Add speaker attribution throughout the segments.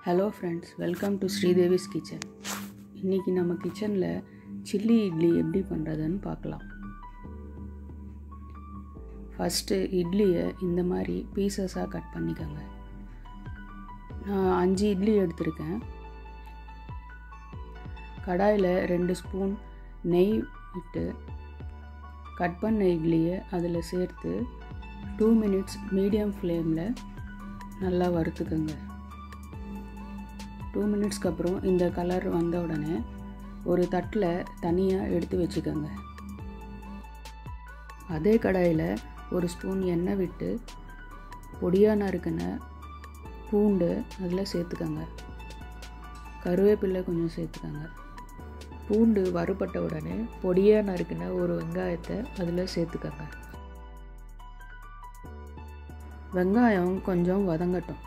Speaker 1: hello friends welcome to Sridevi's kitchen இன்றைக்கி நம்ம கிச்சனில் சில்லி இட்லி எப்படி பண்ணுறதுன்னு பார்க்கலாம் ஃபஸ்ட்டு இட்லியை இந்த மாதிரி பீசஸாக கட் பண்ணிக்கோங்க நான் அஞ்சு இட்லி எடுத்திருக்கேன் கடாயில் ரெண்டு ஸ்பூன் நெய் விட்டு கட் பண்ண இட்லியை அதில் சேர்த்து டூ மினிட்ஸ் மீடியம் ஃப்ளேமில் நல்லா வறுத்துக்கோங்க டூ மினிட்ஸ்க்கு அப்புறம் இந்த கலர் வந்த உடனே ஒரு தட்டில் தனியாக எடுத்து வச்சுக்கோங்க அதே கடாயில் ஒரு ஸ்பூன் எண்ணெய் விட்டு பொடியாக நறுக்கின பூண்டு அதில் சேர்த்துக்கோங்க கருவேப்பிலை கொஞ்சம் சேர்த்துக்கோங்க பூண்டு வறுபட்ட உடனே பொடியாக நறுக்கின ஒரு வெங்காயத்தை அதில் சேர்த்துக்கோங்க வெங்காயம் கொஞ்சம் வதங்கட்டும்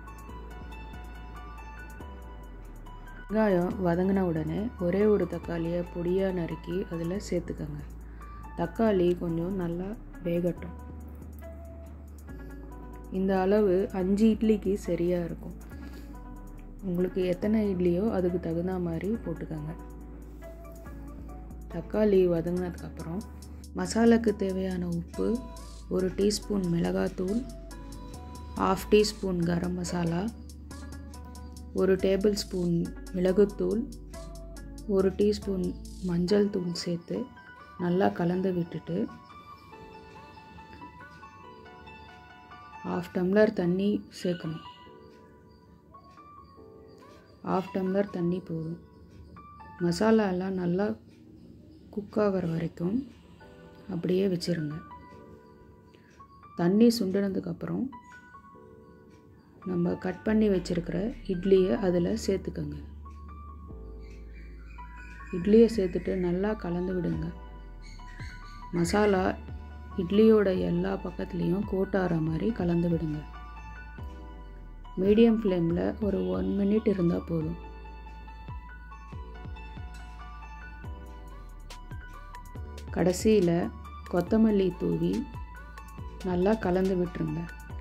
Speaker 1: வெங்காயம் வதங்கின உடனே ஒரே ஒரு தக்காளியை பொடியாக நறுக்கி அதில் சேர்த்துக்கோங்க தக்காளி கொஞ்சம் நல்லா வேகட்டும் இந்த அளவு அஞ்சு இட்லிக்கு சரியாக இருக்கும் உங்களுக்கு எத்தனை இட்லியோ அதுக்கு தகுந்த மாதிரி போட்டுக்கோங்க தக்காளி வதங்கினதுக்கப்புறம் மசாலாக்கு தேவையான உப்பு ஒரு டீஸ்பூன் மிளகாத்தூள் ஆஃப் டீஸ்பூன் கரம் மசாலா ஒரு டேபிள் ஸ்பூன் மிளகுத்தூள் ஒரு டீஸ்பூன் மஞ்சள் தூள் சேர்த்து நல்லா கலந்து விட்டுட்டு ஆஃப் டம்ளர் தண்ணி சேர்க்கணும் ஆஃப் டம்ளர் தண்ணி போதும் மசாலா எல்லாம் நல்லா குக் ஆகிற வரைக்கும் அப்படியே வச்சுருங்க தண்ணி சுண்டினதுக்கப்புறம் நம்ம கட் பண்ணி வச்சுருக்கிற இட்லியை அதில் சேர்த்துக்கோங்க இட்லியை சேர்த்துட்டு நல்லா கலந்து விடுங்க மசாலா இட்லியோட எல்லா பக்கத்துலேயும் கோட்டார மாதிரி கலந்து விடுங்க மீடியம் ஃப்ளேமில் ஒரு ஒன் மினிட் இருந்தால் போதும் கடைசியில் கொத்தமல்லி தூவி நல்லா கலந்து விட்டுருங்க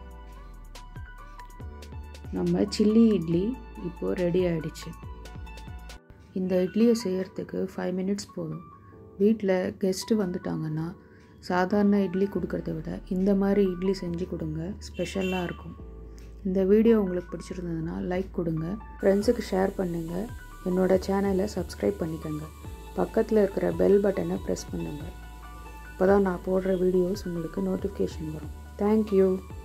Speaker 1: நம்ம சில்லி இட்லி இப்போது ரெடி ஆகிடுச்சு இந்த இட்லியை செய்கிறதுக்கு ஃபைவ் மினிட்ஸ் போதும் வீட்டில் கெஸ்ட்டு வந்துட்டாங்கன்னா சாதாரண இட்லி கொடுக்கறத விட இந்த மாதிரி இட்லி செஞ்சு கொடுங்க ஸ்பெஷலாக இருக்கும் இந்த வீடியோ உங்களுக்கு பிடிச்சிருந்ததுன்னா லைக் கொடுங்க ஃப்ரெண்ட்ஸுக்கு ஷேர் பண்ணுங்கள் என்னோடய சேனலை சப்ஸ்கிரைப் பண்ணிக்கோங்க பக்கத்தில் இருக்கிற பெல் பட்டனை ப்ரெஸ் பண்ணுங்கள் அப்போ தான் நான் போடுற வீடியோஸ் உங்களுக்கு நோட்டிஃபிகேஷன் வரும் தேங்க்யூ